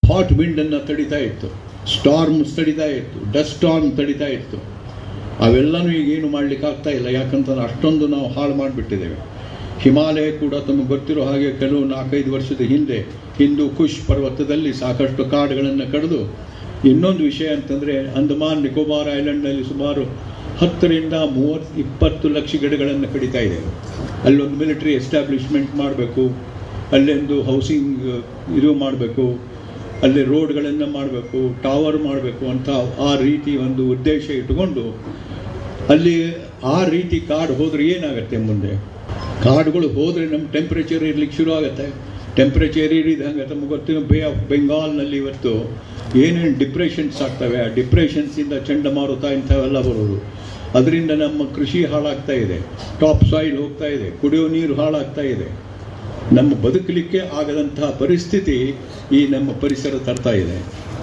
hot ವಿಂಡನ್ನು ತಡಿತಾ ಇತ್ತು storms ತಡಿತಾ ಇತ್ತು dust storm ತಡಿತಾ ಇತ್ತು ಅವೆಲ್ಲನೂ ಈಗ ಏನು ಮಾಡ್ಲಿಕ್ಕೆ ಆಗ್ತಾ ಇಲ್ಲ ಯಾಕಂತಂದ್ರೆ ಅಷ್ಟೊಂದು ನಾವು ಹಾಳು ಮಾಡಿಬಿಟ್ಟಿದ್ದೇವೆ ಹಿಮಾಲಯ ಕೂಡ ತಮಗೆ ಗೊತ್ತಿರೋ ಹಾಗೆ ಕೆಲವು ನಾಲ್ಕೈದು ವರ್ಷದ ಹಿಂದೆ ಹಿಂದೂ ಕುಶ್ ಪರ್ವತದಲ್ಲಿ ಸಾಕಷ್ಟು ಕಾಡುಗಳನ್ನು ಕಡಿದು ಇನ್ನೊಂದು ವಿಷಯ ಅಂತಂದರೆ ಅಂಡಮಾನ್ ನಿಕೋಬಾರ್ ಐಲ್ಯಾಂಡ್ನಲ್ಲಿ ಸುಮಾರು ಹತ್ತರಿಂದ ಮೂವತ್ತು ಇಪ್ಪತ್ತು ಲಕ್ಷ ಗಿಡಗಳನ್ನು ಕಡಿತಾ ಇದೆ ಅಲ್ಲೊಂದು ಮಿಲಿಟರಿ ಎಸ್ಟಾಬ್ಲಿಷ್ಮೆಂಟ್ ಮಾಡಬೇಕು ಅಲ್ಲೊಂದು ಹೌಸಿಂಗ್ ಇದು ಮಾಡಬೇಕು ಅಲ್ಲಿ ರೋಡ್ಗಳನ್ನು ಮಾಡಬೇಕು ಟವರ್ ಮಾಡಬೇಕು ಅಂತ ಆ ರೀತಿ ಒಂದು ಉದ್ದೇಶ ಇಟ್ಟುಕೊಂಡು ಅಲ್ಲಿ ಆ ರೀತಿ ಕಾಡು ಹೋದ್ರೆ ಏನಾಗುತ್ತೆ ಮುಂದೆ ಕಾಡುಗಳು ಹೋದರೆ ನಮ್ಮ ಟೆಂಪ್ರೇಚರ್ ಇರ್ಲಿಕ್ಕೆ ಶುರು ಆಗುತ್ತೆ ಟೆಂಪ್ರೇಚರ್ ಇರಿದಂಗೆ ತಮಗೆ ಗೊತ್ತಿರೋ ಬೇ ಆಫ್ ಬೆಂಗಾಲ್ನಲ್ಲಿ ಇವತ್ತು ಏನೇನು ಡಿಪ್ರೆಷನ್ಸ್ ಆಗ್ತವೆ ಆ ಡಿಪ್ರೆಷನ್ಸಿಂದ ಚಂಡಮಾರುತ ಇಂಥವೆಲ್ಲ ಬರೋದು ಅದರಿಂದ ನಮ್ಮ ಕೃಷಿ ಹಾಳಾಗ್ತಾ ಇದೆ ಟಾಪ್ ಸಾಯಿಲ್ ಹೋಗ್ತಾ ಇದೆ ಕುಡಿಯೋ ನೀರು ಹಾಳಾಗ್ತಾ ಇದೆ ನಮ್ಮ ಬದುಕಲಿಕ್ಕೆ ಆಗದಂತಹ ಪರಿಸ್ಥಿತಿ ಈ ನಮ್ಮ ಪರಿಸರ ತರ್ತಾ ಇದೆ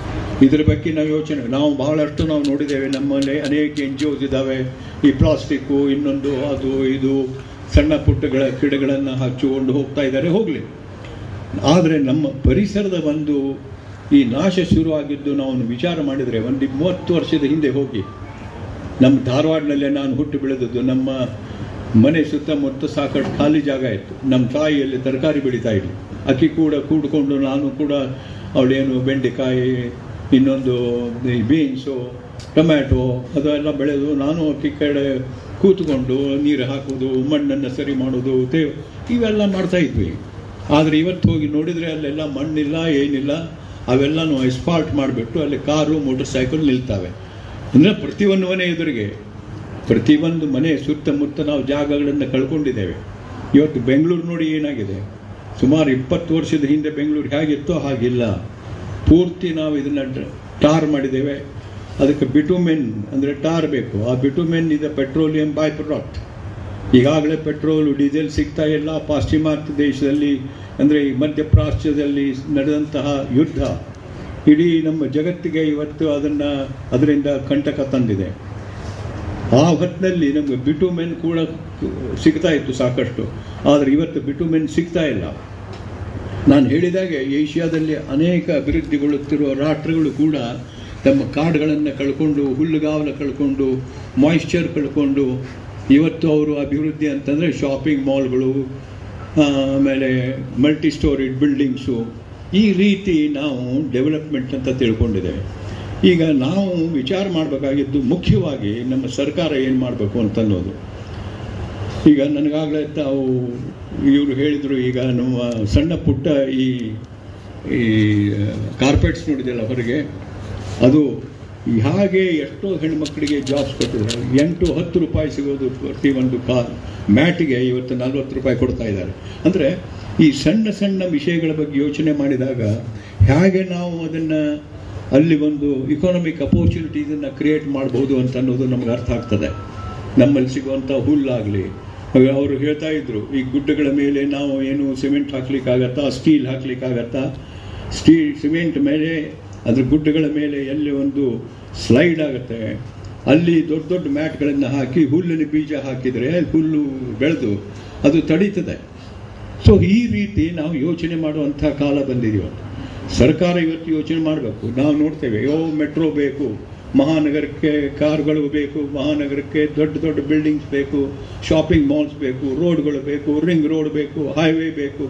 ಇದರ ಬಗ್ಗೆ ನಾವು ಯೋಚನೆ ನಾವು ಬಹಳಷ್ಟು ನಾವು ನೋಡಿದ್ದೇವೆ ನಮ್ಮಲ್ಲಿ ಅನೇಕ ಎನ್ ಜಿ ಒಸ್ ಇದ್ದಾವೆ ಈ ಪ್ಲಾಸ್ಟಿಕ್ಕು ಇನ್ನೊಂದು ಅದು ಇದು ಸಣ್ಣ ಪುಟ್ಟಗಳ ಗಿಡಗಳನ್ನು ಹಚ್ಚಿಕೊಂಡು ಹೋಗ್ತಾ ಇದ್ದಾರೆ ಹೋಗಲಿ ಆದರೆ ನಮ್ಮ ಪರಿಸರದ ಒಂದು ಈ ನಾಶ ಶುರುವಾಗಿದ್ದು ನಾವು ವಿಚಾರ ಮಾಡಿದರೆ ಒಂದು ಮೂವತ್ತು ವರ್ಷದ ಹಿಂದೆ ಹೋಗಿ ನಮ್ಮ ಧಾರವಾಡನಲ್ಲೇ ನಾನು ಹುಟ್ಟು ಬೆಳೆದದ್ದು ನಮ್ಮ ಮನೆ ಸುತ್ತಮುತ್ತ ಸಾಕಷ್ಟು ಖಾಲಿ ಜಾಗ ಇತ್ತು ನಮ್ಮ ತಾಯಿಯಲ್ಲಿ ತರಕಾರಿ ಬೆಳೀತಾ ಇದ್ಲು ಅಕ್ಕಿ ಕೂಡ ಕೂಡ್ಕೊಂಡು ನಾನು ಕೂಡ ಅವಳೇನು ಬೆಂಡೆಕಾಯಿ ಇನ್ನೊಂದು ಈ ಬೀನ್ಸು ಟೊಮ್ಯಾಟೊ ಅದೆಲ್ಲ ಬೆಳೆದು ನಾನು ಅಕ್ಕಿ ಕಡೆ ಕೂತ್ಕೊಂಡು ನೀರು ಹಾಕೋದು ಮಣ್ಣನ್ನು ಸರಿ ಮಾಡೋದು ತೇ ಇವೆಲ್ಲ ಮಾಡ್ತಾ ಇದ್ವಿ ಆದರೆ ಇವತ್ತು ಹೋಗಿ ನೋಡಿದರೆ ಅಲ್ಲೆಲ್ಲ ಮಣ್ಣಿಲ್ಲ ಏನಿಲ್ಲ ಅವೆಲ್ಲನೂ ಎಸ್ಪಾಲ್ಟ್ ಮಾಡಿಬಿಟ್ಟು ಅಲ್ಲಿ ಕಾರು ಮೋಟರ್ ಸೈಕಲ್ ನಿಲ್ತವೆ ಅಂದರೆ ಪ್ರತಿಯೊಂದು ಮನೆ ಎದುರಿಗೆ ಪ್ರತಿಯೊಂದು ಮನೆ ಸುತ್ತಮುತ್ತ ನಾವು ಜಾಗಗಳನ್ನು ಕಳ್ಕೊಂಡಿದ್ದೇವೆ ಇವತ್ತು ಬೆಂಗಳೂರು ನೋಡಿ ಏನಾಗಿದೆ ಸುಮಾರು ಇಪ್ಪತ್ತು ವರ್ಷದ ಹಿಂದೆ ಬೆಂಗಳೂರು ಹೇಗಿತ್ತೋ ಹಾಗಿಲ್ಲ ಪೂರ್ತಿ ನಾವು ಇದನ್ನು ಟಾರ್ ಮಾಡಿದ್ದೇವೆ ಅದಕ್ಕೆ ಬಿಟುಮೆನ್ ಅಂದರೆ ಟಾರ್ ಬೇಕು ಆ ಬಿಟುಮೆನ್ ಇದೆ ಪೆಟ್ರೋಲಿಯಂ ಬೈ ಪ್ರಾಡಕ್ಟ್ ಈಗಾಗಲೇ ಪೆಟ್ರೋಲು ಡೀಸೆಲ್ ಸಿಗ್ತಾ ಇಲ್ಲ ಪಾಶ್ಚಿಮಾತ್ಯ ದೇಶದಲ್ಲಿ ಅಂದರೆ ಈ ಮಧ್ಯಪ್ರಾಚ್ಯದಲ್ಲಿ ನಡೆದಂತಹ ಯುದ್ಧ ಇಡೀ ನಮ್ಮ ಜಗತ್ತಿಗೆ ಇವತ್ತು ಅದನ್ನು ಅದರಿಂದ ಕಂಟಕ ತಂದಿದೆ ಆ ಹೊತ್ತಿನಲ್ಲಿ ನಮಗೆ ಬಿಟುಮೆನ್ ಕೂಡ ಸಿಗ್ತಾ ಇತ್ತು ಸಾಕಷ್ಟು ಆದರೆ ಇವತ್ತು ಬಿಟುಮೆನ್ ಸಿಗ್ತಾ ಇಲ್ಲ ನಾನು ಹೇಳಿದಾಗೆ ಏಷ್ಯಾದಲ್ಲಿ ಅನೇಕ ಅಭಿವೃದ್ಧಿಗೊಳ್ಳುತ್ತಿರುವ ರಾಷ್ಟ್ರಗಳು ಕೂಡ ತಮ್ಮ ಕಾಡುಗಳನ್ನು ಕಳ್ಕೊಂಡು ಹುಲ್ಲುಗಾವಲು ಕಳ್ಕೊಂಡು ಮಾಯಿಶ್ಚರ್ ಕಳ್ಕೊಂಡು ಇವತ್ತು ಅವರು ಅಭಿವೃದ್ಧಿ ಅಂತಂದರೆ ಶಾಪಿಂಗ್ ಮಾಲ್ಗಳು ಆಮೇಲೆ ಮಲ್ಟಿ ಸ್ಟೋರಿಡ್ ಬಿಲ್ಡಿಂಗ್ಸು ಈ ರೀತಿ ನಾವು ಡೆವಲಪ್ಮೆಂಟ್ ಅಂತ ತಿಳ್ಕೊಂಡಿದ್ದೇವೆ ಈಗ ನಾವು ವಿಚಾರ ಮಾಡಬೇಕಾಗಿದ್ದು ಮುಖ್ಯವಾಗಿ ನಮ್ಮ ಸರ್ಕಾರ ಏನು ಮಾಡಬೇಕು ಅಂತನ್ನೋದು ಈಗ ನನಗಾಗಲೇ ತಾವು ಇವರು ಹೇಳಿದರು ಈಗ ನಮ್ಮ ಸಣ್ಣ ಪುಟ್ಟ ಈ ಈ ಕಾರ್ಪೆಟ್ಸ್ ನೋಡಿದೆಯಲ್ಲ ಹೊರಗೆ ಅದು ಹಾಗೆ ಎಷ್ಟೋ ಹೆಣ್ಮಕ್ಳಿಗೆ ಜಾಬ್ಸ್ ಕೊಟ್ಟಿದ್ದಾರೆ ಎಂಟು ಹತ್ತು ರೂಪಾಯಿ ಸಿಗೋದು ಪ್ರತಿ ಒಂದು ಕಾ ಮ್ಯಾಟಿಗೆ ಇವತ್ತು ನಲ್ವತ್ತು ರೂಪಾಯಿ ಕೊಡ್ತಾ ಇದ್ದಾರೆ ಅಂದರೆ ಈ ಸಣ್ಣ ಸಣ್ಣ ವಿಷಯಗಳ ಬಗ್ಗೆ ಯೋಚನೆ ಮಾಡಿದಾಗ ಹೇಗೆ ನಾವು ಅದನ್ನು ಅಲ್ಲಿ ಒಂದು ಇಕಾನಮಿಕ್ ಅಪೋರ್ಚುನಿಟೀಸನ್ನು ಕ್ರಿಯೇಟ್ ಮಾಡ್ಬೋದು ಅಂತ ಅನ್ನೋದು ನಮ್ಗೆ ಅರ್ಥ ಆಗ್ತದೆ ನಮ್ಮಲ್ಲಿ ಸಿಗುವಂಥ ಹುಲ್ಲಾಗಲಿ ಅವರು ಹೇಳ್ತಾ ಇದ್ರು ಈ ಗುಡ್ಡಗಳ ಮೇಲೆ ನಾವು ಏನು ಸಿಮೆಂಟ್ ಹಾಕ್ಲಿಕ್ಕಾಗತ್ತಾ ಸ್ಟೀಲ್ ಹಾಕ್ಲಿಕ್ಕಾಗತ್ತಾ ಸ್ಟೀಲ್ ಸಿಮೆಂಟ್ ಮೇಲೆ ಅದ್ರ ಗುಡ್ಡಗಳ ಮೇಲೆ ಎಲ್ಲಿ ಒಂದು ಸ್ಲೈಡ್ ಆಗುತ್ತೆ ಅಲ್ಲಿ ದೊಡ್ಡ ದೊಡ್ಡ ಮ್ಯಾಟ್ಗಳನ್ನು ಹಾಕಿ ಹುಲ್ಲಿನ ಬೀಜ ಹಾಕಿದರೆ ಹುಲ್ಲು ಬೆಳೆದು ಅದು ತಡೀತದೆ ಸೊ ಈ ರೀತಿ ನಾವು ಯೋಚನೆ ಮಾಡುವಂಥ ಕಾಲ ಬಂದಿದೆಯೋ ಸರ್ಕಾರ ಇವತ್ತು ಯೋಚನೆ ಮಾಡಬೇಕು ನಾವು ನೋಡ್ತೇವೆ ಯೋ ಮೆಟ್ರೋ ಬೇಕು ಮಹಾನಗರಕ್ಕೆ ಕಾರುಗಳು ಬೇಕು ಮಹಾನಗರಕ್ಕೆ ದೊಡ್ಡ ದೊಡ್ಡ ಬಿಲ್ಡಿಂಗ್ಸ್ ಬೇಕು ಶಾಪಿಂಗ್ ಮಾಲ್ಸ್ ಬೇಕು ರೋಡ್ಗಳು ಬೇಕು ರಿಂಗ್ ರೋಡ್ ಬೇಕು ಹೈವೇ ಬೇಕು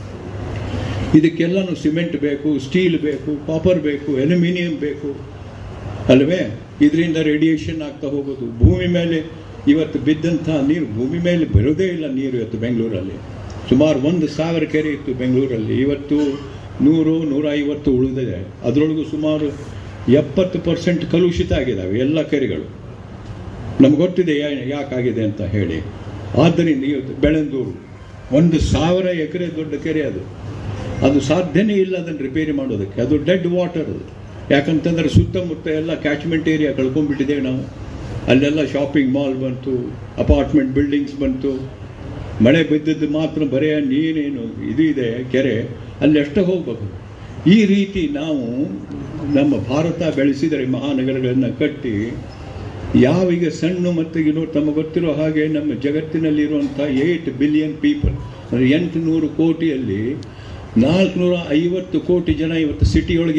ಇದಕ್ಕೆಲ್ಲನೂ ಸಿಮೆಂಟ್ ಬೇಕು ಸ್ಟೀಲ್ ಬೇಕು ಕಾಪರ್ ಬೇಕು ಅಲ್ಯೂಮಿನಿಯಂ ಬೇಕು ಅಲ್ವೇ ಇದರಿಂದ ರೇಡಿಯೇಷನ್ ಆಗ್ತಾ ಹೋಗೋದು ಭೂಮಿ ಮೇಲೆ ಇವತ್ತು ಬಿದ್ದಂಥ ನೀರು ಭೂಮಿ ಮೇಲೆ ಬರೋದೇ ಇಲ್ಲ ನೀರು ಇವತ್ತು ಬೆಂಗಳೂರಲ್ಲಿ ಸುಮಾರು ಒಂದು ಸಾವಿರ ಕೆರೆ ಇತ್ತು ಬೆಂಗಳೂರಲ್ಲಿ ಇವತ್ತು ನೂರು ನೂರ ಐವತ್ತು ಉಳಿದಿದೆ ಅದರೊಳಗೂ ಸುಮಾರು ಎಪ್ಪತ್ತು ಪರ್ಸೆಂಟ್ ಕಲುಷಿತ ಆಗಿದ್ದಾವೆ ಎಲ್ಲ ಕೆರೆಗಳು ನಮ್ಗೆ ಗೊತ್ತಿದೆ ಯಾ- ಯಾಕಾಗಿದೆ ಅಂತ ಹೇಳಿ ಆದ್ದರಿಂದ ಇವತ್ತು ಬೆಳಂದೂರು ಒಂದು ಸಾವಿರ ಎಕರೆ ದೊಡ್ಡ ಕೆರೆ ಅದು ಅದು ಸಾಧ್ಯನೇ ಇಲ್ಲ ಅದನ್ನು ರಿಪೇರಿ ಮಾಡೋದಕ್ಕೆ ಅದು ಡೆಡ್ ವಾಟರ್ ಅದು ಯಾಕಂತಂದ್ರೆ ಸುತ್ತಮುತ್ತ ಎಲ್ಲ ಕ್ಯಾಚ್ಮೆಂಟ್ ಏರಿಯಾ ಕಳ್ಕೊಂಡ್ಬಿಟ್ಟಿದ್ದೇವೆ ನಾವು ಅಲ್ಲೆಲ್ಲ ಶಾಪಿಂಗ್ ಮಾಲ್ ಬಂತು ಅಪಾರ್ಟ್ಮೆಂಟ್ ಬಿಲ್ಡಿಂಗ್ಸ್ ಬಂತು ಮಳೆ ಬಿದ್ದದ್ದು ಮಾತ್ರ ಬರೀ ನೀರೇನು ಇದು ಇದೆ ಕೆರೆ ಅಲ್ಲಿ ಎಷ್ಟೋ ಹೋಗ್ಬೇಕು ಈ ರೀತಿ ನಾವು ನಮ್ಮ ಭಾರತ ಬೆಳೆಸಿದರೆ ಮಹಾನಗರಗಳನ್ನು ಕಟ್ಟಿ ಯಾವೀಗ ಸಣ್ಣ ಮತ್ತು ಇನ್ನು ತಮಗೆ ಗೊತ್ತಿರೋ ಹಾಗೆ ನಮ್ಮ ಜಗತ್ತಿನಲ್ಲಿರುವಂಥ ಏಯ್ಟ್ ಬಿಲಿಯನ್ ಪೀಪಲ್ ಅಂದರೆ ಎಂಟು ನೂರು ಕೋಟಿಯಲ್ಲಿ ನಾಲ್ಕುನೂರ ಐವತ್ತು ಕೋಟಿ ಜನ ಇವತ್ತು ಸಿಟಿಯೊಳಗೆ